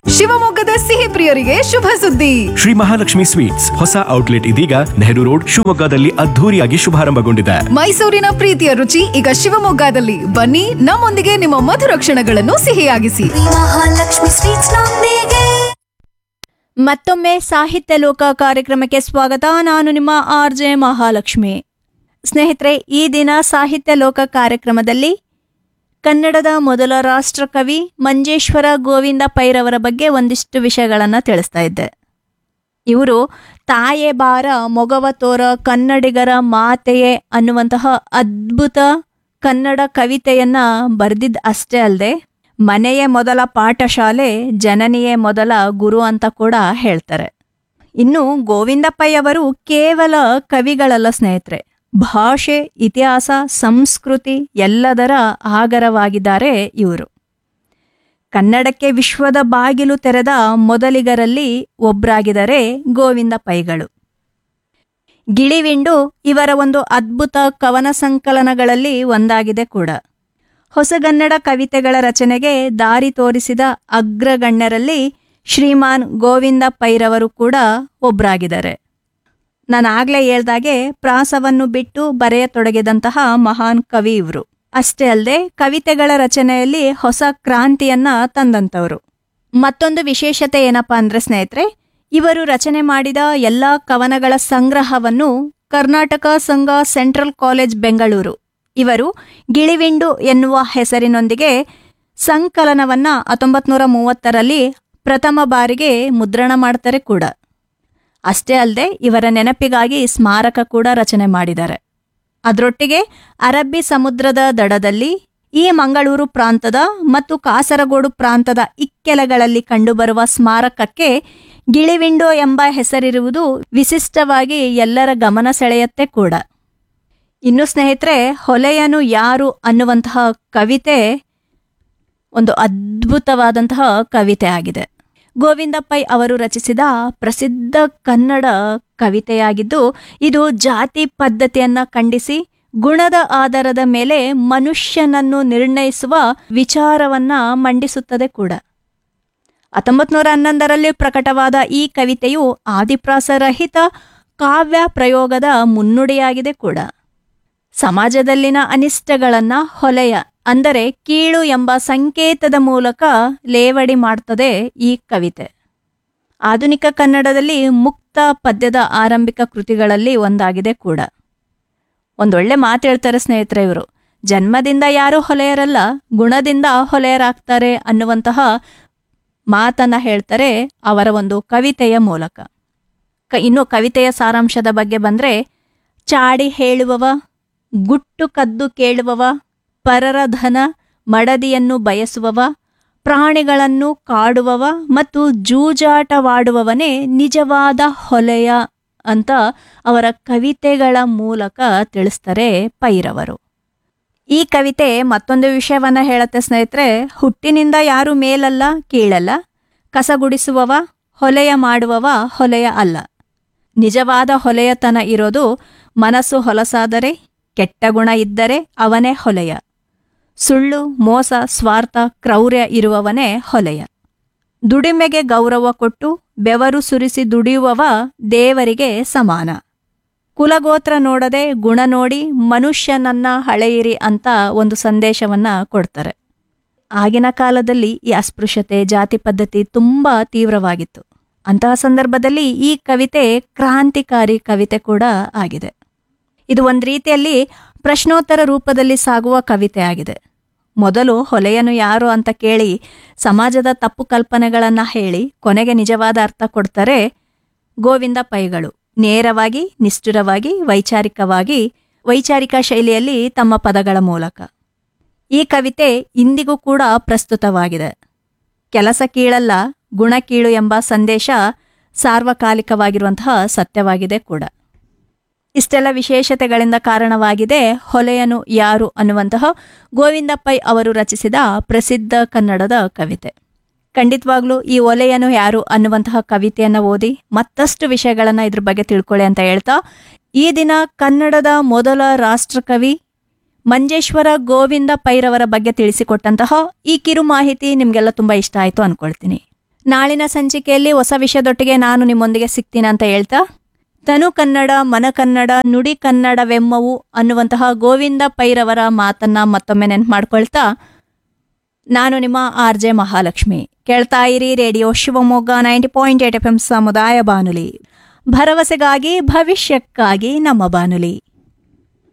ಶಿವಮೊಗ್ಗದ ಸಿಹಿ ಪ್ರಿಯರಿಗೆ ಶುಭ ಸುದ್ದಿ ಶ್ರೀ ಮಹಾಲಕ್ಷ್ಮಿ ಸ್ವೀಟ್ಸ್ ಹೊಸ ಔಟ್ಲೆಟ್ ಇದೀಗ ನೆಹರು ರೋಡ್ ಶಿವಮೊಗ್ಗದಲ್ಲಿ ಅದ್ಧೂರಿಯಾಗಿ ಶುಭಾರಂಭಗೊಂಡಿದೆ ಮೈಸೂರಿನ ಪ್ರೀತಿಯ ರುಚಿ ಈಗ ಶಿವಮೊಗ್ಗದಲ್ಲಿ ಬನ್ನಿ ನಮ್ಮೊಂದಿಗೆ ನಿಮ್ಮ ಮಧುರ ಕ್ಷಣಗಳನ್ನು ಸಿಹಿಯಾಗಿಸಿ ಮಹಾಲಕ್ಷ್ಮಿ ಸ್ವೀಟ್ಸ್ ನೊಂದಿಗೆ ಮತ್ತೊಮ್ಮೆ ಸಾಹಿತ್ಯ ಲೋಕ ಕಾರ್ಯಕ್ರಮಕ್ಕೆ ಸ್ವಾಗತ ನಾನು ನಿಮ್ಮ ಆರ್ ಜೆ ಮಹಾಲಕ್ಷ್ಮಿ ಸ್ನೇಹಿತರೆ ಈ ದಿನ ಸಾಹಿತ್ಯ ಲೋಕ ಕಾರ್ಯಕ್ರಮದಲ್ಲಿ ಕನ್ನಡದ ಮೊದಲ ರಾಷ್ಟ್ರಕವಿ ಮಂಜೇಶ್ವರ ಗೋವಿಂದ ಪೈರವರ ಬಗ್ಗೆ ಒಂದಿಷ್ಟು ವಿಷಯಗಳನ್ನು ತಿಳಿಸ್ತಾ ಇದ್ದೆ ಇವರು ತಾಯೇ ಬಾರ ಮೊಗವ ತೋರ ಕನ್ನಡಿಗರ ಮಾತೆಯೇ ಅನ್ನುವಂತಹ ಅದ್ಭುತ ಕನ್ನಡ ಕವಿತೆಯನ್ನ ಬರೆದಿದ್ದು ಅಷ್ಟೇ ಅಲ್ಲದೆ ಮನೆಯೇ ಮೊದಲ ಪಾಠಶಾಲೆ ಜನನಿಯೇ ಮೊದಲ ಗುರು ಅಂತ ಕೂಡ ಹೇಳ್ತಾರೆ ಇನ್ನು ಗೋವಿಂದಪ್ಪಯ್ಯವರು ಕೇವಲ ಕವಿಗಳಲ್ಲ ಸ್ನೇಹಿತರೆ ಭಾಷೆ ಇತಿಹಾಸ ಸಂಸ್ಕೃತಿ ಎಲ್ಲದರ ಆಗರವಾಗಿದ್ದಾರೆ ಇವರು ಕನ್ನಡಕ್ಕೆ ವಿಶ್ವದ ಬಾಗಿಲು ತೆರೆದ ಮೊದಲಿಗರಲ್ಲಿ ಒಬ್ಬರಾಗಿದ್ದಾರೆ ಗೋವಿಂದ ಪೈಗಳು ಗಿಳಿವಿಂಡು ಇವರ ಒಂದು ಅದ್ಭುತ ಕವನ ಸಂಕಲನಗಳಲ್ಲಿ ಒಂದಾಗಿದೆ ಕೂಡ ಹೊಸಗನ್ನಡ ಕವಿತೆಗಳ ರಚನೆಗೆ ದಾರಿ ತೋರಿಸಿದ ಅಗ್ರಗಣ್ಯರಲ್ಲಿ ಶ್ರೀಮಾನ್ ಗೋವಿಂದ ಪೈರವರು ಕೂಡ ಒಬ್ಬರಾಗಿದ್ದಾರೆ ನಾನು ಆಗ್ಲೇ ಹೇಳ್ದಾಗೆ ಪ್ರಾಸವನ್ನು ಬಿಟ್ಟು ಬರೆಯತೊಡಗಿದಂತಹ ಮಹಾನ್ ಕವಿ ಇವರು ಅಷ್ಟೇ ಅಲ್ಲದೆ ಕವಿತೆಗಳ ರಚನೆಯಲ್ಲಿ ಹೊಸ ಕ್ರಾಂತಿಯನ್ನ ತಂದಂಥವ್ರು ಮತ್ತೊಂದು ವಿಶೇಷತೆ ಏನಪ್ಪಾ ಅಂದ್ರೆ ಸ್ನೇಹಿತರೆ ಇವರು ರಚನೆ ಮಾಡಿದ ಎಲ್ಲ ಕವನಗಳ ಸಂಗ್ರಹವನ್ನು ಕರ್ನಾಟಕ ಸಂಘ ಸೆಂಟ್ರಲ್ ಕಾಲೇಜ್ ಬೆಂಗಳೂರು ಇವರು ಗಿಳಿವಿಂಡು ಎನ್ನುವ ಹೆಸರಿನೊಂದಿಗೆ ಸಂಕಲನವನ್ನ ಹತ್ತೊಂಬತ್ತು ನೂರ ಮೂವತ್ತರಲ್ಲಿ ಪ್ರಥಮ ಬಾರಿಗೆ ಮುದ್ರಣ ಮಾಡ್ತಾರೆ ಕೂಡ ಅಷ್ಟೇ ಅಲ್ಲದೆ ಇವರ ನೆನಪಿಗಾಗಿ ಸ್ಮಾರಕ ಕೂಡ ರಚನೆ ಮಾಡಿದ್ದಾರೆ ಅದರೊಟ್ಟಿಗೆ ಅರಬ್ಬಿ ಸಮುದ್ರದ ದಡದಲ್ಲಿ ಈ ಮಂಗಳೂರು ಪ್ರಾಂತದ ಮತ್ತು ಕಾಸರಗೋಡು ಪ್ರಾಂತದ ಇಕ್ಕೆಲಗಳಲ್ಲಿ ಕಂಡುಬರುವ ಸ್ಮಾರಕಕ್ಕೆ ಗಿಳಿವಿಂಡೋ ಎಂಬ ಹೆಸರಿರುವುದು ವಿಶಿಷ್ಟವಾಗಿ ಎಲ್ಲರ ಗಮನ ಸೆಳೆಯತ್ತೆ ಕೂಡ ಇನ್ನು ಸ್ನೇಹಿತರೆ ಹೊಲೆಯನು ಯಾರು ಅನ್ನುವಂತಹ ಕವಿತೆ ಒಂದು ಅದ್ಭುತವಾದಂತಹ ಕವಿತೆ ಆಗಿದೆ ಗೋವಿಂದ ಪೈ ಅವರು ರಚಿಸಿದ ಪ್ರಸಿದ್ಧ ಕನ್ನಡ ಕವಿತೆಯಾಗಿದ್ದು ಇದು ಜಾತಿ ಪದ್ಧತಿಯನ್ನ ಖಂಡಿಸಿ ಗುಣದ ಆಧಾರದ ಮೇಲೆ ಮನುಷ್ಯನನ್ನು ನಿರ್ಣಯಿಸುವ ವಿಚಾರವನ್ನ ಮಂಡಿಸುತ್ತದೆ ಕೂಡ ಹತ್ತೊಂಬತ್ತು ನೂರ ಹನ್ನೊಂದರಲ್ಲಿ ಪ್ರಕಟವಾದ ಈ ಕವಿತೆಯು ಆದಿಪ್ರಾಸರಹಿತ ಕಾವ್ಯ ಪ್ರಯೋಗದ ಮುನ್ನುಡಿಯಾಗಿದೆ ಕೂಡ ಸಮಾಜದಲ್ಲಿನ ಅನಿಷ್ಟಗಳನ್ನ ಹೊಲೆಯ ಅಂದರೆ ಕೀಳು ಎಂಬ ಸಂಕೇತದ ಮೂಲಕ ಲೇವಡಿ ಮಾಡ್ತದೆ ಈ ಕವಿತೆ ಆಧುನಿಕ ಕನ್ನಡದಲ್ಲಿ ಮುಕ್ತ ಪದ್ಯದ ಆರಂಭಿಕ ಕೃತಿಗಳಲ್ಲಿ ಒಂದಾಗಿದೆ ಕೂಡ ಒಂದೊಳ್ಳೆ ಮಾತು ಹೇಳ್ತಾರೆ ಸ್ನೇಹಿತರೆ ಇವರು ಜನ್ಮದಿಂದ ಯಾರೂ ಹೊಲೆಯರಲ್ಲ ಗುಣದಿಂದ ಹೊಲೆಯರಾಗ್ತಾರೆ ಅನ್ನುವಂತಹ ಮಾತನ್ನ ಹೇಳ್ತಾರೆ ಅವರ ಒಂದು ಕವಿತೆಯ ಮೂಲಕ ಕ ಇನ್ನು ಕವಿತೆಯ ಸಾರಾಂಶದ ಬಗ್ಗೆ ಬಂದ್ರೆ ಚಾಡಿ ಹೇಳುವವ ಗುಟ್ಟು ಕದ್ದು ಕೇಳುವವ ಪರರ ಧನ ಮಡದಿಯನ್ನು ಬಯಸುವವ ಪ್ರಾಣಿಗಳನ್ನು ಕಾಡುವವ ಮತ್ತು ಜೂಜಾಟವಾಡುವವನೇ ನಿಜವಾದ ಹೊಲೆಯ ಅಂತ ಅವರ ಕವಿತೆಗಳ ಮೂಲಕ ತಿಳಿಸ್ತಾರೆ ಪೈರವರು ಈ ಕವಿತೆ ಮತ್ತೊಂದು ವಿಷಯವನ್ನ ಹೇಳತ್ತೆ ಸ್ನೇಹಿತರೆ ಹುಟ್ಟಿನಿಂದ ಯಾರು ಮೇಲಲ್ಲ ಕೀಳಲ್ಲ ಕಸಗುಡಿಸುವವ ಹೊಲೆಯ ಮಾಡುವವ ಹೊಲೆಯ ಅಲ್ಲ ನಿಜವಾದ ಹೊಲೆಯತನ ಇರೋದು ಮನಸ್ಸು ಹೊಲಸಾದರೆ ಕೆಟ್ಟ ಗುಣ ಇದ್ದರೆ ಅವನೇ ಹೊಲೆಯ ಸುಳ್ಳು ಮೋಸ ಸ್ವಾರ್ಥ ಕ್ರೌರ್ಯ ಇರುವವನೇ ಹೊಲೆಯ ದುಡಿಮೆಗೆ ಗೌರವ ಕೊಟ್ಟು ಬೆವರು ಸುರಿಸಿ ದುಡಿಯುವವ ದೇವರಿಗೆ ಸಮಾನ ಕುಲಗೋತ್ರ ನೋಡದೆ ಗುಣ ನೋಡಿ ಮನುಷ್ಯನನ್ನ ಹಳೆಯಿರಿ ಅಂತ ಒಂದು ಸಂದೇಶವನ್ನ ಕೊಡ್ತಾರೆ ಆಗಿನ ಕಾಲದಲ್ಲಿ ಈ ಅಸ್ಪೃಶ್ಯತೆ ಜಾತಿ ಪದ್ಧತಿ ತುಂಬಾ ತೀವ್ರವಾಗಿತ್ತು ಅಂತಹ ಸಂದರ್ಭದಲ್ಲಿ ಈ ಕವಿತೆ ಕ್ರಾಂತಿಕಾರಿ ಕವಿತೆ ಕೂಡ ಆಗಿದೆ ಇದು ಒಂದು ರೀತಿಯಲ್ಲಿ ಪ್ರಶ್ನೋತ್ತರ ರೂಪದಲ್ಲಿ ಸಾಗುವ ಕವಿತೆ ಆಗಿದೆ ಮೊದಲು ಹೊಲೆಯನು ಯಾರು ಅಂತ ಕೇಳಿ ಸಮಾಜದ ತಪ್ಪು ಕಲ್ಪನೆಗಳನ್ನ ಹೇಳಿ ಕೊನೆಗೆ ನಿಜವಾದ ಅರ್ಥ ಕೊಡ್ತಾರೆ ಗೋವಿಂದ ಪೈಗಳು ನೇರವಾಗಿ ನಿಷ್ಠುರವಾಗಿ ವೈಚಾರಿಕವಾಗಿ ವೈಚಾರಿಕ ಶೈಲಿಯಲ್ಲಿ ತಮ್ಮ ಪದಗಳ ಮೂಲಕ ಈ ಕವಿತೆ ಇಂದಿಗೂ ಕೂಡ ಪ್ರಸ್ತುತವಾಗಿದೆ ಕೆಲಸ ಕೀಳಲ್ಲ ಗುಣ ಕೀಳು ಎಂಬ ಸಂದೇಶ ಸಾರ್ವಕಾಲಿಕವಾಗಿರುವಂತಹ ಸತ್ಯವಾಗಿದೆ ಕೂಡ ಇಷ್ಟೆಲ್ಲ ವಿಶೇಷತೆಗಳಿಂದ ಕಾರಣವಾಗಿದೆ ಹೊಲೆಯನು ಯಾರು ಅನ್ನುವಂತಹ ಗೋವಿಂದ ಪೈ ಅವರು ರಚಿಸಿದ ಪ್ರಸಿದ್ಧ ಕನ್ನಡದ ಕವಿತೆ ಖಂಡಿತವಾಗ್ಲೂ ಈ ಒಲೆಯನು ಯಾರು ಅನ್ನುವಂತಹ ಕವಿತೆಯನ್ನು ಓದಿ ಮತ್ತಷ್ಟು ವಿಷಯಗಳನ್ನು ಇದ್ರ ಬಗ್ಗೆ ತಿಳ್ಕೊಳ್ಳಿ ಅಂತ ಹೇಳ್ತಾ ಈ ದಿನ ಕನ್ನಡದ ಮೊದಲ ರಾಷ್ಟ್ರಕವಿ ಮಂಜೇಶ್ವರ ಗೋವಿಂದ ಪೈರವರ ಬಗ್ಗೆ ತಿಳಿಸಿಕೊಟ್ಟಂತಹ ಈ ಕಿರು ಮಾಹಿತಿ ನಿಮಗೆಲ್ಲ ತುಂಬ ಇಷ್ಟ ಆಯಿತು ಅನ್ಕೊಳ್ತೀನಿ ನಾಳಿನ ಸಂಚಿಕೆಯಲ್ಲಿ ಹೊಸ ವಿಷಯದೊಟ್ಟಿಗೆ ನಾನು ನಿಮ್ಮೊಂದಿಗೆ ಸಿಗ್ತೀನಿ ಅಂತ ಹೇಳ್ತಾ ತನು ಕನ್ನಡ ಮನ ಕನ್ನಡ ನುಡಿ ಕನ್ನಡವೆಮ್ಮವು ಅನ್ನುವಂತಹ ಗೋವಿಂದ ಪೈರವರ ಮಾತನ್ನ ಮತ್ತೊಮ್ಮೆ ನೆನ್ಪು ಮಾಡ್ಕೊಳ್ತಾ ನಾನು ನಿಮ್ಮ ಆರ್ ಜೆ ಮಹಾಲಕ್ಷ್ಮಿ ಕೇಳ್ತಾ ಇರಿ radio Shivamogga ninety point eight F M ಸಮುದಾಯ ಬಾನುಲಿ ಭರವಸೆಗಾಗಿ ಭವಿಷ್ಯಕ್ಕಾಗಿ ನಮ್ಮ ಬಾನುಲಿ